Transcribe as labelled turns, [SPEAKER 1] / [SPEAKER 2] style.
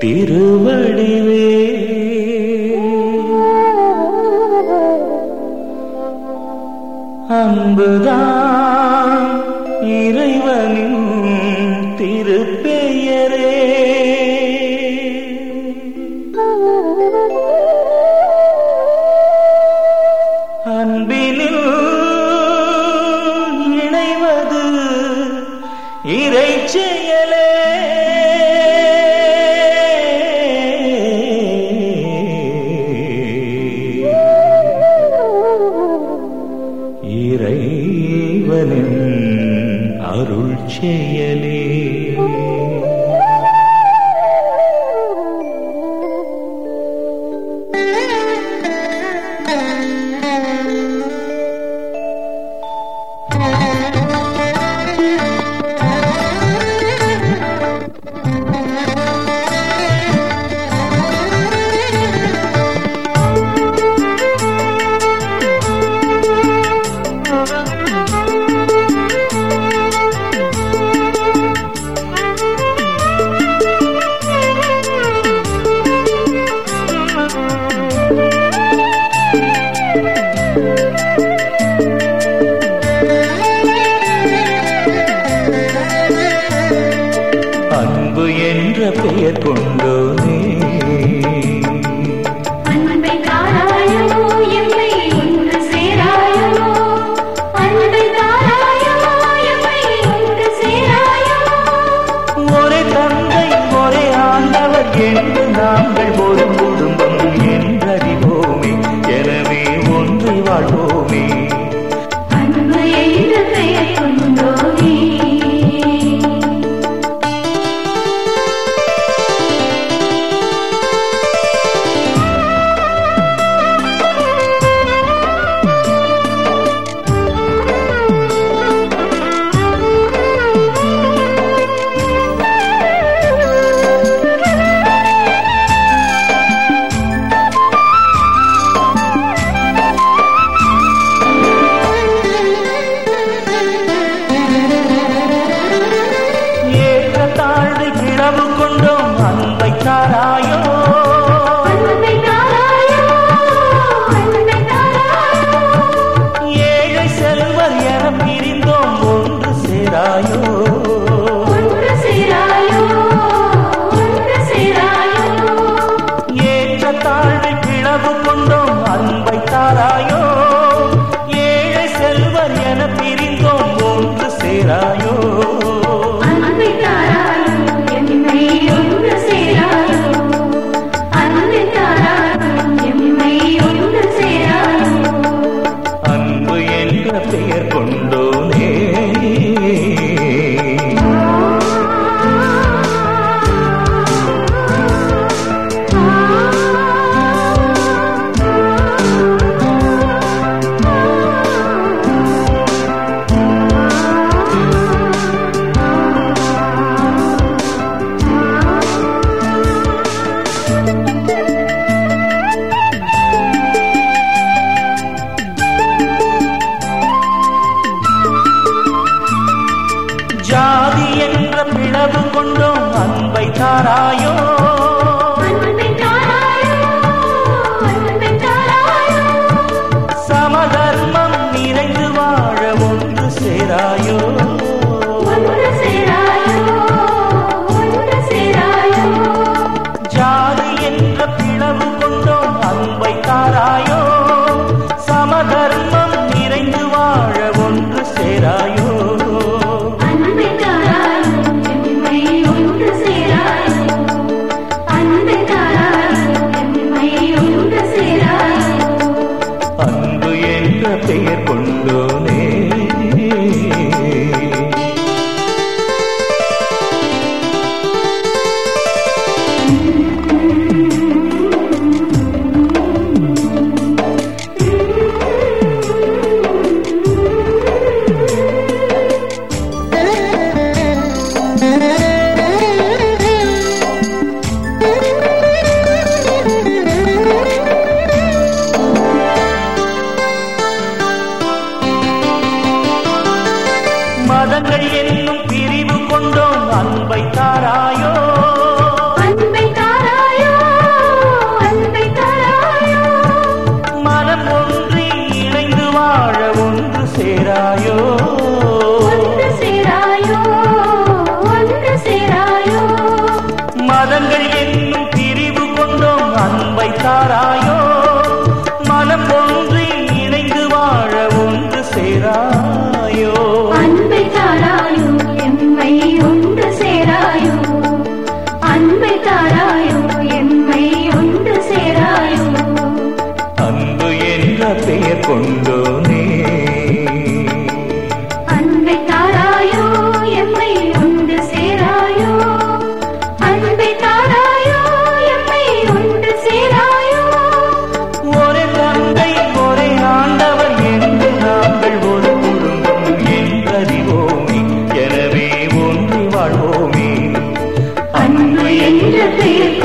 [SPEAKER 1] திருவடிவே அன்புதான் இறைவனின் திருப்பெயரே அன்பினில் இணைவது இறை செயலே இறைவனின் அருள் செயலே அன்பு என்ற பெயர் கொண்டோனே
[SPEAKER 2] அன்பை தாராயோ எம்மை ஒன்று சேராயோ அன்பை தாராயோ எம்மை ஒன்று சேராயோ
[SPEAKER 1] ஒரே தந்தை ஒரே ஆண்டவர் என்று நாங்கள் ஒரு குடும்பம் என்றறிவோமே எனவே ஒன்றி வாழ்வோமே
[SPEAKER 2] அன்பு என்ற பெயர் கொண்டோனே
[SPEAKER 1] ஏற்ற தாழ்வு கிளவு கொண்டோம் அன்பை தாராயோ
[SPEAKER 2] அன்பை தாராயோ அன்பை தாராயோ
[SPEAKER 1] ஏழை செல்வர் என பிரிந்தோம் ஒன்று சேராயோ
[SPEAKER 2] ஒன்று சேராயோ ஒன்று சேராயோ
[SPEAKER 1] ஏற்ற தாழ்வு கிளவு கொண்டோம் அன்பை தாராயோ ஏழை செல்வர் என பிரிந்தோம் ஒன்று சேராயோ
[SPEAKER 2] அன்பை தாராயோ எம்மை ஒன்று சேராயோ அன்பை தாராயோ எம்மை ஒன்று சேராயோ
[SPEAKER 1] அன்பு என்ற பெயர் கொண்டோனே ஜாதி என்ற பிளவு கொண்டோம் அன்பை தாராயோ
[SPEAKER 2] அன்பை தாராயோ அன்பை தாராயோ
[SPEAKER 1] சமதர்மம் நிறைந்து வாழ ஒன்று சேராயோ
[SPEAKER 2] ஒன்று சேராயோ ஒன்று சேராயோ
[SPEAKER 1] ஜாதி என்ற பிளவு கொண்டோம் அன்பை தாராயோ சமதர்மம் நிறைந்து வாழ ஒன்று சேராயோ
[SPEAKER 2] அன்பை தாராயோ எம்மை ஒன்று சேராயோ அன்பை தாராயோ எம்மை ஒன்று சேராயோ
[SPEAKER 1] அன்பு என்ற பெயர் கொண்டோனே
[SPEAKER 2] அன்பை தாராயோ எம்மை ஒன்று சேராயோ அன்பை தாராயோ எம்மை ஒன்று சேராயோ
[SPEAKER 1] ஒரே தந்தை ஒரே ஆண்டவர் என்று நாங்கள் ஒரு குடும்பம் என்றறிவோமே எனவே ஒன்று வாழ்வோமே
[SPEAKER 2] அன்பு என்ற பெயர்